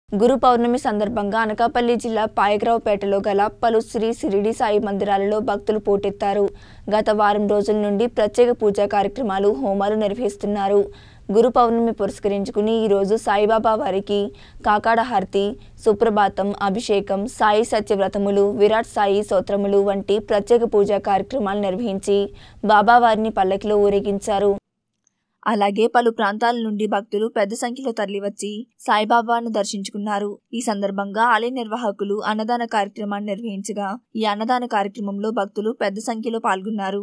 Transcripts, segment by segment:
గురు పౌర్ణమి సందర్భంగా అనకాపల్లి జిల్లా పాయగ్రావుపేటలో గల పలు శ్రీ సిరిడి సాయి మందిరాలలో భక్తులు పోటెత్తారు గత వారం రోజుల నుండి ప్రత్యేక పూజా కార్యక్రమాలు హోమాలు నిర్వహిస్తున్నారు గురు పౌర్ణమి పురస్కరించుకుని ఈరోజు సాయిబాబా వారికి కాకాడ హారతి సుప్రభాతం అభిషేకం సాయి సత్యవ్రతములు విరాట్ సాయి స్తోత్రములు వంటి ప్రత్యేక పూజా కార్యక్రమాలు నిర్వహించి బాబావారిని పల్లకిలో ఊరేగించారు అలాగే పలు ప్రాంతాల నుండి భక్తులు పెద్ద సంఖ్యలో తరలివచ్చి సాయిబాబాను దర్శించుకున్నారు ఈ సందర్భంగా ఆలయ నిర్వాహకులు అన్నదాన కార్యక్రమాన్ని నిర్వహించగా ఈ అన్నదాన కార్యక్రమంలో భక్తులు పెద్ద సంఖ్యలో పాల్గొన్నారు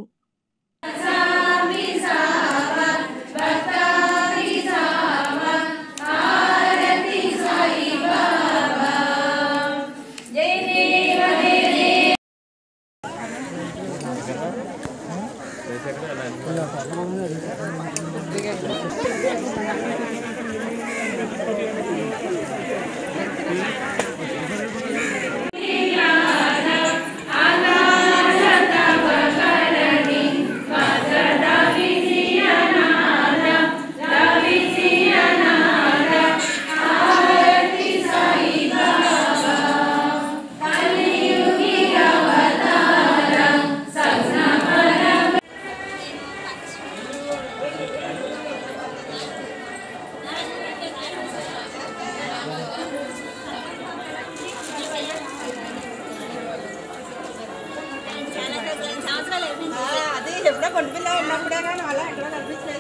అది ఎప్పుడో కొండపిల్ల ఉన్నప్పుడే కానీ అలా ఎక్కడ కనిపించలేదు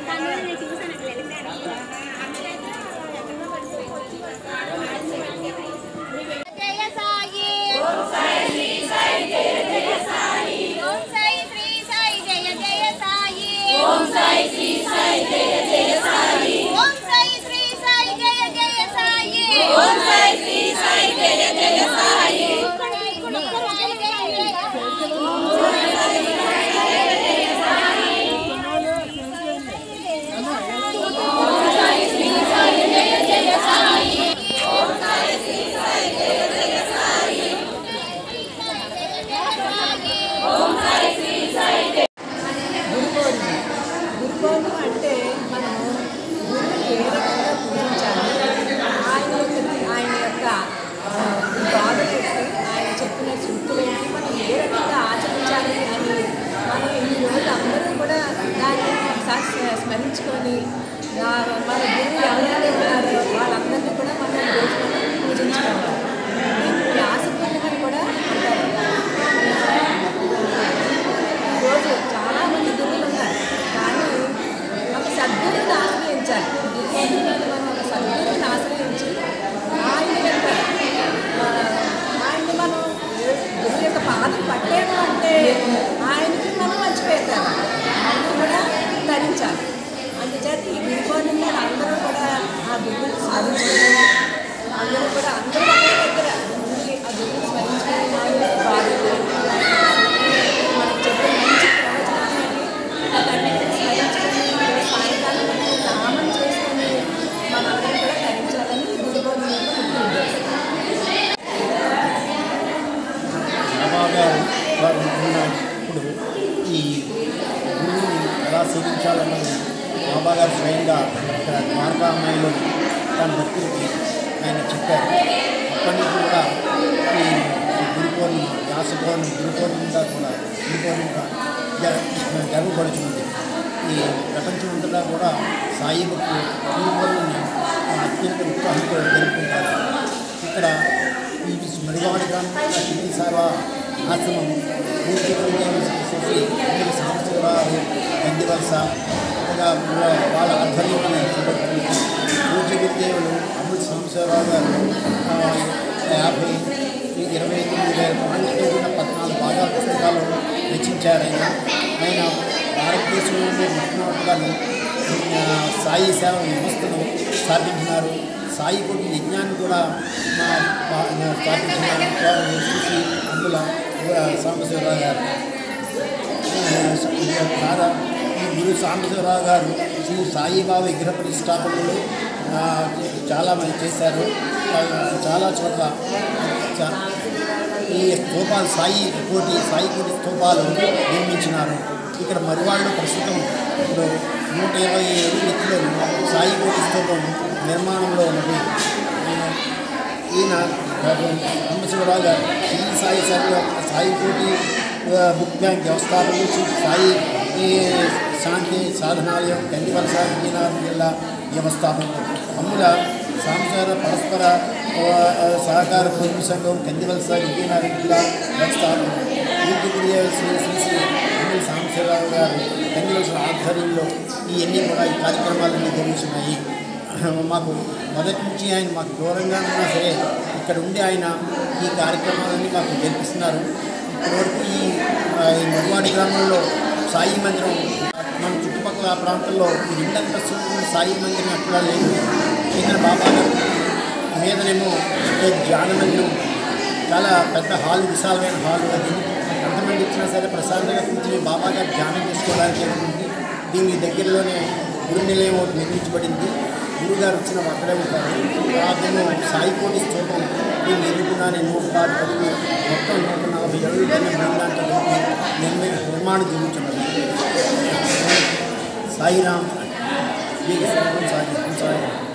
జయ సాయి ఓం సాయి శ్రీ సాయి జయ జయ సాయి ఓం సాయి శ్రీ సాయి జయ జయ సాయి ఓం సాయి శ్రీ సాయి జయ జయ సాయి ఓం సాయి శ్రీ సాయి జయ జయ సాయి ఓం సాయి శ్రీ సాయి జయ జయ సాయి గురుకోణం అంటే మనము గురువుని ఏ రకంగా పూజించాలి ఆయన యొక్క ఆయన యొక్క ఆ, బాధలు ఆయన చెప్పిన సూక్తులేంటి మనం ఏ రకంగా ఆచరించాలి అని మనం ఈ రోజు అందరూ కూడా దాన్ని ఒకసారి స్మ- స్మరించుకొని ఆ, మన గురువు ఎవరైతే ఉన్నారో వాళ్ళందరినీ కూడా మనం ఈ రోజు మనం పూజించుకోవాలి దీన్ని వ్యాస పూర్ణిమని కూడా అంటారు ఈరోజు చాలా మంది గురువులు ఉన్నారు కానీ ఒక సద్గురువుని ఆశ్రయించాలి గురువుని మనం ఒక సద్గురువుని ఆశ్రయించి ఆయన యొక్క ఆ, ఆయన్ని మనం గురువు యొక్క పాదం పట్టాము అంటే ఆయనకి మనం మర్చిపోతాము ఆయన కూడా ధరించాలి అందుచేత ఈ గురు పౌర్ణమి నాడు అందరూ కూడా ఆ గురువుని స్మరించుకుని అందరూ కూడా అందరూ ఒకే దగ్గర ఉండి ఆ గురువుని స్మరించుకుని ఆయన బాధలు మనకు చెప్పే మంచి ప్రవచనాన్ని వాటన్నిటిని స్మరించుకొని ఈరోజు సాయంకాలం మనం నామం చేసుకొని మనందరం కూడా ధరించాలని గురు పౌర్ణమి యొక్క ముఖ్య ఉద్దేశం బాబాగారు వారు ఉన్న ఇప్పుడు ఈ గురువుని ఎలా సేవించాలన్నది బాబాగారు స్వయంగా ఇక్కడ ద్వారకామాయిలో తన భక్తులకి ఆయన చెప్పారు అప్పటి నుంచి కూడా ఈ గురు పౌర్ణిమ వ్యాస పౌర్ణమి గురు పౌర్ణమిగా కూడా గురు పౌర్ణమిగా జ- జరగబడుతుంది ఈ ప్రపంచం అంతటా కూడా సాయి భక్తులు గురు పౌర్ణమిని అత్యంత ఉత్సాహంతో జరుపుకుంటారు ఇక్కడ ఈ మడివాడి గ్రామంలో షిరిడి సారా ఆశ్రమం పూర్తి చేసి అందరి సంవత్సరాలు గందివలస ఇంకా వాళ్ళ ఆధ్వర్యంలో జరుగుతుంది. పూజ్య గురుదేవులు అమృత సంవత్సరాలు గారు ఆ, యాభై ఇరవై తొమ్మిది వేల పాండిత్యున్న పద్నాలుగు భాగా పుస్తకాలు రచించారు ఆయన ఆయన భారతదేశంలోనే మొట్టమొదటిగాను ఆ, సాయి సేవ వ్యవస్థను స్థాపించినారు సాయి కోటి యజ్ఞాన్ని కూడా మా మా- మా స్థాపించినారు చూసి అందులో సాంబశివరావు గారు చాలా ఈ గురు సాంబశివరావు గారు శ్రీ సాయిబాబా విగ్రహ ప్రతిష్టాపనలు ఆ, చాలా మంది చేశారు ఆ, చాలా చోట్ల చా- ఈ స్తూపాలు సాయి కోటి సాయి కోటి స్తూపాలు నిర్మించినారు ఇక్కడ మరివాళ్ళు ప్రస్తుతం ఇప్పుడు నూట ఇరవై ఏడు ఎత్తులో సాయి కోటి స్తూపం నిర్మాణంలో ఉన్నది ఈయన అంబశివరావు గారు శ్రీ సాయి సాయి సాయి కోటి ఆ, బుక్ బ్యాంక్ వ్యవస్థాపకులు శ్రీ సాయి ఈ, శాంతి సాధనాలయం కందివలస విజయనగరం జిల్లా వ్యవస్థాపకులు అమ్ముల సాంసార పరస్పర ఆ, ఆ, సహకార పొదుపు సంఘం కందివలస విజయనగరం జిల్లా వ్యవస్థాపకులు పూర్తిప్రియ శ్రీ శ్రీ శ్రీ అమ్ముల సాంబశివరావు గారు కందివలస ఆధ్వర్యంలో ఇవన్నీ కూడా ఈ కార్యక్రమాలన్నీ జరుగుతున్నాయి మాకు మొదటి నుంచి ఆయన మాకు దూరంగా ఉన్నా సరే ఇక్కడ ఉండి ఆయన ఈ కార్యక్రమాలన్నీ మాకు జరిపిస్తున్నారు ఇప్పటివరకు ఈ ఆ, ఈ మధువాడి గ్రామంలో సాయి మందిరం మన చుట్టుపక్కల ప్రాంతంలో ఈ రెండంతస్తులు ఉన్న సాయి మందిరం ఎక్కడా లేదు కింద బాబా గారి మీదనేమో ఈ ధ్యాన మందిరం చాలా పెద్ద హాల్ విశాలమైన హాల్ అది ఎంతమంది ఇచ్చినా సరే ప్రశాంతంగా కూర్చుని బాబా గారు ధ్యానం చేసుకోవడానికి ఉంటుంది దీని దగ్గరలోనే గురు నిలయం ఒకటి నిర్మించబడింది గురుగారు వచ్చిన అక్కడే ఉంటారు రాత్రేమో సాయి కోటి స్తూపం నేను ఎదుర్కొన్నాను నూట పాతి పదులు మొత్తం నూట నలభై ఏళ్ళు దాంట్లో నిర్మి నిర్మాణం జరుగుతున్నది సాయిరామ్ సాయి సాయి